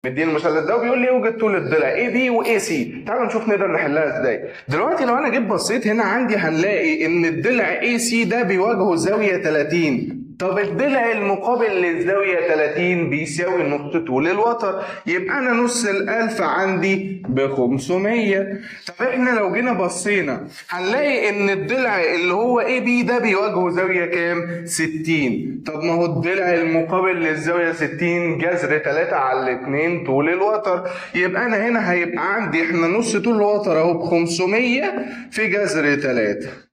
مديني المثلث ده وبيقول لي يوجد طول الضلع اي بي واي سي تعالوا نشوف نقدر نحلها ازاي دلوقتي لو انا جيت بصيت هنا عندي هنلاقي ان الضلع اي سي ده بيواجهه زاويه 30 طب الضلع المقابل للزاوية 30 بيساوي نص طول الوتر يبقى أنا نص الألف عندي ب 500 طب إحنا لو جينا بصينا هنلاقي إن الضلع اللي هو اي بي ده بيواجهه زاوية كام؟ 60 طب ما هو الضلع المقابل للزاوية 60 جذر 3 على 2 طول الوتر يبقى أنا هنا هيبقى عندي إحنا نص طول الوتر أهو ب 500 في جذر 3